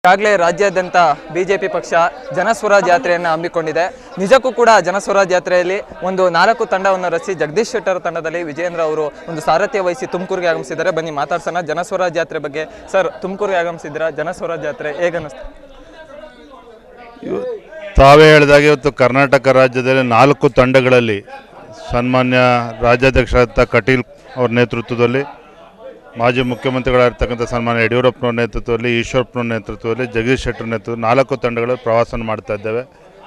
ಈಗಾಗಲೇ ರಾಜ್ಯಾದ್ಯಂತ ಬಿಜೆಪಿ ಪಕ್ಷ ಜನಸ್ವರಾಜ್ ಯಾತ್ರೆಯನ್ನು ಹಮ್ಮಿಕೊಂಡಿದೆ ನಿಜಕ್ಕೂ ಕೂಡ ಜನಸ್ವರಾಜ್ ಯಾತ್ರೆಯಲ್ಲಿ ಒಂದು ನಾಲ್ಕು ತಂಡವನ್ನು ರಚಿಸಿ ಜಗದೀಶ್ ಶೆಟ್ಟರ್ ತಂಡದಲ್ಲಿ ವಿಜೇಂದ್ರ ಅವರು ಒಂದು ಸಾರಥ್ಯ ವಹಿಸಿ ತುಮಕೂರಿಗೆ ಆಗಮಿಸಿದ್ದಾರೆ ಬನ್ನಿ ಮಾತಾಡ್ಸೋಣ ಜನಸ್ವರಾಜ್ ಯಾತ್ರೆ ಬಗ್ಗೆ ಸರ್ ತುಮಕೂರಿಗೆ ಆಗಮಿಸಿದ್ದೀರಾ ಜನಸ್ವರಾಜ್ ಯಾತ್ರೆ ಹೇಗನ್ನಿಸ್ತು ಇವ- ತಾವೇ ಹೇಳಿದಾಗ ಇವತ್ತು ಕರ್ನಾಟಕ ರಾಜ್ಯದಲ್ಲಿ ನಾಲ್ಕು ತಂಡಗಳಲ್ಲಿ ಸನ್ಮಾನ್ಯ ರಾಜ್ಯಾಧ್ಯಕ್ಷರಾದ ಕಟೀಲ್ ಅವ್ರ ನೇತೃತ್ವದಲ್ಲಿ ಮಾಜಿ ಮುಖ್ಯಮಂತ್ರಿಗಳಾಗಿರ್ತಕ್ಕಂಥ ಸನ್ಮಾನ್ಯ ಯಡಿಯೂರಪ್ಪನವ್ರ ನೇತೃತ್ವದಲ್ಲಿ ಈಶ್ವರಪ್ಪನವ್ರ ನೇತೃತ್ವದಲ್ಲಿ ಜಗದೀಶ್ ಶೆಟ್ಟರ್ ನೇತೃತ್ವ ನಾಲ್ಕು ತಂಡಗಳಲ್ಲಿ ಪ್ರವಾಸನ ಮಾಡ್ತಾ ಇದ್ದೇವೆ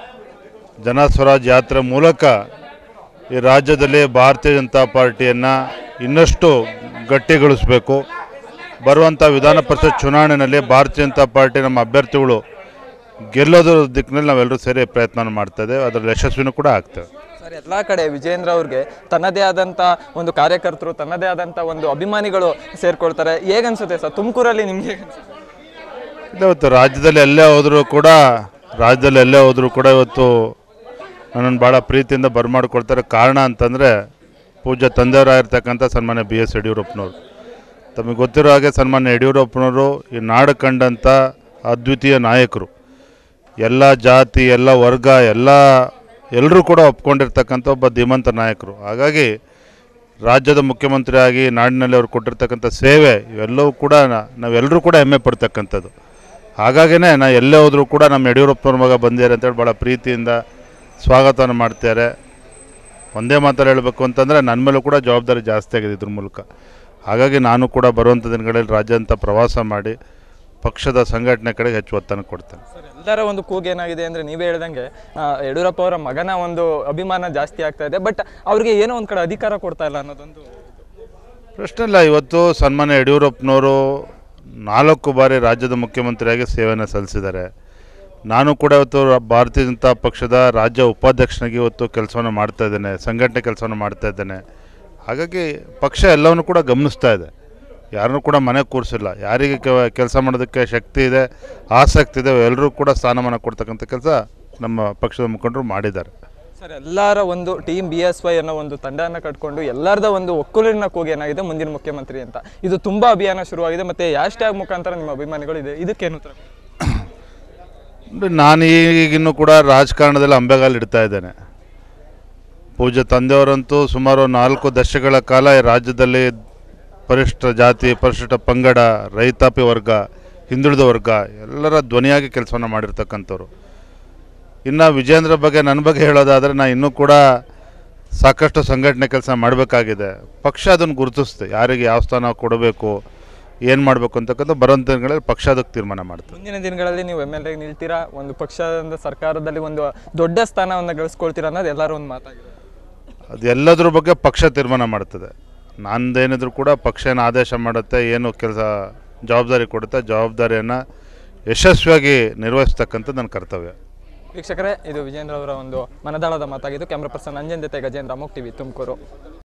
ಜನ ಸ್ವರಾಜ್ ಯಾತ್ರೆ ಮೂಲಕ ಈ ರಾಜ್ಯದಲ್ಲಿ ಭಾರತೀಯ ಜನತಾ ಪಾರ್ಟಿಯನ್ನು ಇನ್ನಷ್ಟು ಗಟ್ಟಿಗೊಳಿಸಬೇಕು ಬರುವಂಥ ವಿಧಾನ ಪರಿಷತ್ ಚುನಾವಣೆಯಲ್ಲಿ ಭಾರತೀಯ ಜನತಾ ಪಾರ್ಟಿ ನಮ್ಮ ಅಭ್ಯರ್ಥಿಗಳು ಗೆಲ್ಲೋದ್ರ ದಿಕ್ಕಿನಲ್ಲಿ ನಾವೆಲ್ಲರೂ ಸೇರಿ ಪ್ರಯತ್ನ ಮಾಡ್ತಾ ಇದ್ದೇವೆ ಅದರಲ್ಲಿ ಯಶಸ್ವಿನೂ ಕೂಡ ಆಗ್ತೇವೆ ಸರ್ ಎಲ್ಲ ಕಡೆ ವಿಜೇಂದ್ರ ಅವ್ರಿಗೆ ತನ್ನದೇ ಆದಂಥ ಒಂದು ಕಾರ್ಯಕರ್ತರು ತನ್ನದೇ ಆದಂಥ ಒಂದು ಅಭಿಮಾನಿಗಳು ಸೇರ್ಕೊಳ್ತಾರೆ ಹೇಗನ್ಸುತ್ತೆ ಸರ್ ತುಮಕೂರಲ್ಲಿ ನಿಮ್ಗೆ ಹೇಗನ್ಸುತ್ತೆ ಇಲ್ಲ ಇವತ್ತು ರಾಜ್ಯದಲ್ಲಿ ಎಲ್ಲೇ ಹೋದರೂ ಕೂಡ ರಾಜ್ಯದಲ್ಲಿ ಎಲ್ಲೇ ಹೋದರೂ ಕೂಡ ಇವತ್ತು ನನ್ನನ್ನು ಭಾಳ ಪ್ರೀತಿಯಿಂದ ಬರಮಾಡ್ಕೊಳ್ತಾರೆ ಕಾರಣ ಅಂತಂದರೆ ಪೂಜ್ಯ ತಂದೆಯವರಾಗಿರ್ತಕ್ಕಂಥ ಸನ್ಮಾನ್ಯ ಬಿ ಎಸ್ ಯಡಿಯೂರಪ್ಪನವರು ತಮಗೆ ಗೊತ್ತಿರೋ ಹಾಗೆ ಸನ್ಮಾನ್ಯ ಯಡಿಯೂರಪ್ಪನವರು ಈ ನಾಡು ಕಂಡಂಥ ಅದ್ವಿತೀಯ ನಾಯಕರು ಎಲ್ಲ ಜಾತಿ ಎಲ್ಲ ವರ್ಗ ಎಲ್ಲ ಎಲ್ಲರೂ ಕೂಡ ಒಪ್ಕೊಂಡಿರ್ತಕ್ಕಂಥ ಒಬ್ಬ ಧೀಮಂತ ನಾಯಕರು ಹಾಗಾಗಿ ರಾಜ್ಯದ ಮುಖ್ಯಮಂತ್ರಿಯಾಗಿ ನಾಡಿನಲ್ಲಿ ಅವರು ಕೊಟ್ಟಿರ್ತಕ್ಕಂಥ ಸೇವೆ ಇವೆಲ್ಲವೂ ಕೂಡ ನ- ನಾವೆಲ್ಲರೂ ಕೂಡ ಹೆಮ್ಮೆ ಪಡ್ತಕ್ಕಂಥದ್ದು ಹಾಗಾಗಿನೇ ನಾ ಎಲ್ಲೇ ಹೋದರೂ ಕೂಡ ನಮ್ಮ ಯಡಿಯೂರಪ್ಪನವ್ರ ಮಗ ಬಂದಿದ್ದಾರೆ ಅಂತೇಳಿ ಭಾಳ ಪ್ರೀತಿಯಿಂದ ಸ್ವಾಗತವನ್ನು ಮಾಡ್ತಾರೆ ಒಂದೇ ಮಾತಲ್ಲಿ ಹೇಳಬೇಕು ಅಂತಂದರೆ ನನ್ನ ಮೇಲೂ ಕೂಡ ಜವಾಬ್ದಾರಿ ಜಾಸ್ತಿ ಆಗಿದೆ ಇದ್ರ ಮೂಲಕ ಹಾಗಾಗಿ ನಾನು ಕೂಡ ಬರುವಂಥ ದಿನಗಳಲ್ಲಿ ರಾಜ್ಯಾದ್ಯಂತ ಪ್ರವಾಸ ಮಾಡಿ ಪಕ್ಷದ ಸಂಘಟನೆ ಕಡೆಗೆ ಹೆಚ್ಚು ಒತ್ತನ್ನು ಕೊಡ್ತೇನೆ ಸರ್ ಎಲ್ಲರ ಒಂದು ಕೂಗು ಏನಾಗಿದೆ ಅಂದ್ರೆ ನೀವೇ ಹೇಳ್ದಂಗೆ ಆ, ಯಡಿಯೂರಪ್ಪ ಅವರ ಮಗನ ಒಂದು ಅಭಿಮಾನ ಜಾಸ್ತಿ ಆಗ್ತಾ ಇದೆ ಬಟ್ ಅವ್ರಿಗೆ ಏನೋ ಒಂದ್ ಕಡೆ ಅಧಿಕಾರ ಕೊಡ್ತಾ ಇಲ್ಲ ಅನ್ನೋದೊಂದು ಪ್ರಶ್ನೆ ಇಲ್ಲ ಇವತ್ತು ಸನ್ಮಾನ್ಯ ಯಡಿಯೂರಪ್ಪನವರು ನಾಲ್ಕು ಬಾರಿ ರಾಜ್ಯದ ಮುಖ್ಯಮಂತ್ರಿಯಾಗಿ ಸೇವೆಯನ್ನು ಸಲ್ಲಿಸಿದ್ದಾರೆ ನಾನು ಕೂಡ ಇವತ್ತು ರ- ಭಾರತೀಯ ಜನತಾ ಪಕ್ಷದ ರಾಜ್ಯ ಉಪಾಧ್ಯಕ್ಷನಾಗಿ ಇವತ್ತು ಕೆಲಸವನ್ನು ಮಾಡ್ತಾ ಇದ್ದೇನೆ ಸಂಘಟನೆ ಕೆಲಸವನ್ನು ಮಾಡ್ತಾ ಇದ್ದೇನೆ ಹಾಗಾಗಿ ಪಕ್ಷ ಎಲ್ಲವನ್ನು ಕೂಡ ಗಮನಿಸ್ತಾ ಇದೆ ಯಾರನ್ನೂ ಕೂಡ ಮನೆ ಕೂರಿಸಿಲ್ಲ ಯಾರಿಗೆ ಕೆಲಸ ಮಾಡೋದಕ್ಕೆ ಶಕ್ತಿ ಇದೆ ಆಸಕ್ತಿ ಇದೆ ಎಲ್ಲರೂ ಕೂಡ ಸ್ಥಾನಮಾನ ಕೊಡ್ತಕ್ಕಂಥ ಕೆಲಸ ನಮ್ಮ ಪಕ್ಷದ ಮುಖಂಡರು ಮಾಡಿದ್ದಾರೆ ಸರ್ ಎಲ್ಲರ ಒಂದು ಟೀಮ್ ಬಿ ಎಸ್ ವೈ ಅನ್ನೋ ಒಂದು ತಂಡನ ಕಟ್ಕೊಂಡು ಎಲ್ಲರದ ಒಂದು ಒಕ್ಕೂಲಿನ ಕೂಗು ಏನಾಗಿದೆ ಮುಂದಿನ ಮುಖ್ಯಮಂತ್ರಿ ಅಂತ ಇದು ತುಂಬಾ ಅಭಿಯಾನ ಶುರುವಾಗಿದೆ ಮತ್ತೆ ಹ್ಯಾಶ್ ಟ್ಯಾಗ್ ಮುಖಾಂತರ ನಿಮ್ಮ ಅಭಿಮಾನಿಗಳು ಇದೆ ಇದಕ್ಕೇನು ಉತ್ತರ ಅಂದ್ರೆ ನಾನು ಈಗಿನ್ನೂ ಕೂಡ ರಾಜಕಾರಣದಲ್ಲಿ ಅಂಬೆಗಾಲು ಇಡ್ತಾ ಇದ್ದೇನೆ ಪೂಜ್ಯ ತಂದೆಯವರಂತೂ ಸುಮಾರು ನಾಲ್ಕು ದಶಕಗಳ ಕಾಲ ಈ ರಾಜ್ಯದಲ್ಲಿ ಪರಿಶಿಷ್ಟ ಜಾತಿ ಪರಿಶಿಷ್ಟ ಪಂಗಡ ರೈತಾಪಿ ವರ್ಗ ಹಿಂದುಳಿದ ವರ್ಗ ಎಲ್ಲರ ಧ್ವನಿಯಾಗಿ ಕೆಲಸವನ್ನು ಮಾಡಿರ್ತಕ್ಕಂಥವ್ರು ಇನ್ನು ವಿಜೇಂದ್ರ ಬಗ್ಗೆ ನನ್ನ ಬಗ್ಗೆ ಹೇಳೋದಾದರೆ ನಾನು ಇನ್ನೂ ಕೂಡ ಸಾಕಷ್ಟು ಸಂಘಟನೆ ಕೆಲಸ ಮಾಡಬೇಕಾಗಿದೆ ಪಕ್ಷ ಅದನ್ನು ಗುರುತಿಸುತ್ತೆ ಯಾರಿಗೆ ಯಾವ ಸ್ಥಾನ ಕೊಡಬೇಕು ಏನು ಮಾಡಬೇಕು ಅಂತಕ್ಕಂಥ ಬರೋಂಥ ದಿನಗಳಲ್ಲಿ ಪಕ್ಷ ಅದಕ್ಕೆ ತೀರ್ಮಾನ ಮಾಡ್ತದೆ ಮುಂದಿನ ದಿನಗಳಲ್ಲಿ ನೀವು ಎಮ್ ಎಲ್ ಎ ನಿಲ್ತೀರಾ ಒಂದು ಪಕ್ಷದ ಸರ್ಕಾರದಲ್ಲಿ ಒಂದು ದೊಡ್ಡ ಸ್ಥಾನವನ್ನು ಗಳಿಸ್ಕೊಳ್ತೀರಾ ಅನ್ನೋದು ಎಲ್ಲರೂ ಒಂದು ಮಾತಾಗಿದೆ ಅದು ಎಲ್ಲದ್ರ ಬಗ್ಗೆ ಪಕ್ಷ ತೀರ್ಮಾನ ಮಾಡ್ತದೆ ನಂದೇನಿದ್ರು ಕೂಡ ಪಕ್ಷ ಏನು ಆದೇಶ ಮಾಡುತ್ತೆ ಏನು ಕೆಲಸ ಜವಾಬ್ದಾರಿ ಕೊಡುತ್ತೆ ಜವಾಬ್ದಾರಿಯನ್ನು ಯಶಸ್ವಿಯಾಗಿ ನಿರ್ವಹಿಸ್ತಕ್ಕಂಥದ್ದು ನನ್ನ ಕರ್ತವ್ಯ ವೀಕ್ಷಕರೇ ಇದು ವಿಜೇಂದ್ರ ಅವರ ಒಂದು ಮನದಾಳದ ಮಾತಾಗಿದ್ದು ಕ್ಯಾಮ್ರಾ ಪರ್ಸನ್ ಅಂಜನ್ ಜೊತೆ ಗಜೇಂದ್ರ ಅಮೋಕ್ ಟಿವಿ ತುಮಕೂರು